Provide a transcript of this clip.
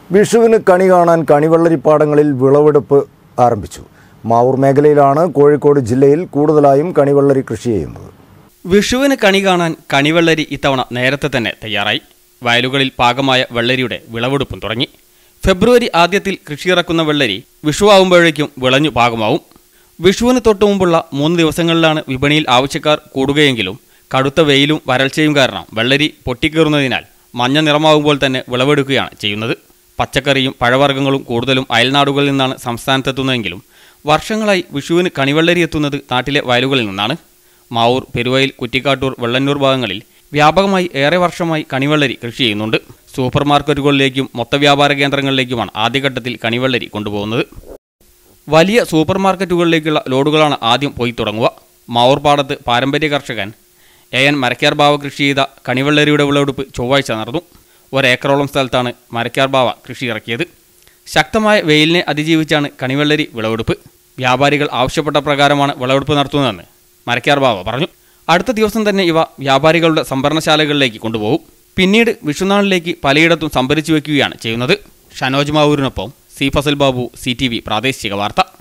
വിഷുവിന് കണി കാണാൻ കണിവെള്ളരിപ്പാടങ്ങളിൽ വിളവെടുപ്പ് ആരംഭിച്ചു മാവൂർ മേഖലയിലാണ് കോഴിക്കോട് ജില്ലയിൽ കൂടുതലായും കണിവെള്ളരി കൃഷി ചെയ്യുന്നത് വിഷുവിന് കണി കാണാൻ കണിവെള്ളരി ഇത്തവണ നേരത്തെ തന്നെ തയ്യാറായി വയലുകളിൽ പാകമായ വെള്ളരിയുടെ വിളവെടുപ്പും തുടങ്ങി ഫെബ്രുവരി ആദ്യത്തിൽ കൃഷിയിറക്കുന്ന വെള്ളരി വിഷു ആവുമ്പോഴേക്കും വിളഞ്ഞു പാകമാവും വിഷുവിന് തൊട്ടു മുമ്പുള്ള മൂന്ന് ദിവസങ്ങളിലാണ് വിപണിയിൽ ആവശ്യക്കാർ കൂടുകയെങ്കിലും കടുത്ത വെയിലും വരൾച്ചയും കാരണം വെള്ളരി പൊട്ടിക്കീറുന്നതിനാൽ മഞ്ഞ നിറമാകുമ്പോൾ തന്നെ വിളവെടുക്കുകയാണ് ചെയ്യുന്നത് പച്ചക്കറിയും പഴവർഗ്ഗങ്ങളും കൂടുതലും അയൽനാടുകളിൽ നിന്നാണ് സംസ്ഥാനത്തെത്തുന്നതെങ്കിലും വർഷങ്ങളായി വിഷുവിന് കണിവെള്ളരി എത്തുന്നത് നാട്ടിലെ വയലുകളിൽ നിന്നാണ് മാവൂർ പെരുവയിൽ കുറ്റിക്കാട്ടൂർ വെള്ളന്നൂർ ഭാഗങ്ങളിൽ വ്യാപകമായി ഏറെ വർഷമായി കണിവെള്ളരി കൃഷി ചെയ്യുന്നുണ്ട് സൂപ്പർ മാർക്കറ്റുകളിലേക്കും മൊത്തവ്യാപാര കേന്ദ്രങ്ങളിലേക്കുമാണ് ആദ്യഘട്ടത്തിൽ കണിവെള്ളരി കൊണ്ടുപോകുന്നത് വലിയ സൂപ്പർ മാർക്കറ്റുകളിലേക്കുള്ള ലോഡുകളാണ് ആദ്യം പോയി തുടങ്ങുക മാവൂർ പാടത്ത് പാരമ്പര്യ കർഷകൻ എ എൻ മരക്കാർ ബാവ കൃഷി ചെയ്ത കണിവെള്ളരിയുടെ വിളവെടുപ്പ് ചൊവ്വാഴ്ച നടന്നു ഒരേക്കറോളം സ്ഥലത്താണ് മരക്കാർ ബാവ കൃഷി ഇറക്കിയത് ശക്തമായ വെയിലിനെ അതിജീവിച്ചാണ് കണിവെള്ളരി വിളവെടുപ്പ് വ്യാപാരികൾ ആവശ്യപ്പെട്ട പ്രകാരമാണ് വിളവെടുപ്പ് നടത്തുന്നതെന്ന് മരക്കാർ ബാവ പറഞ്ഞു അടുത്ത ദിവസം തന്നെ ഇവ വ്യാപാരികളുടെ സംഭരണശാലകളിലേക്ക് കൊണ്ടുപോകും പിന്നീട് വിഷുനാളിലേക്ക് പലയിടത്തും സംഭരിച്ചു വയ്ക്കുകയാണ് ചെയ്യുന്നത് ഷനോജ് മാവൂരിനൊപ്പം C Fasal Babu C T V പ്രാദേശിക വാർത്ത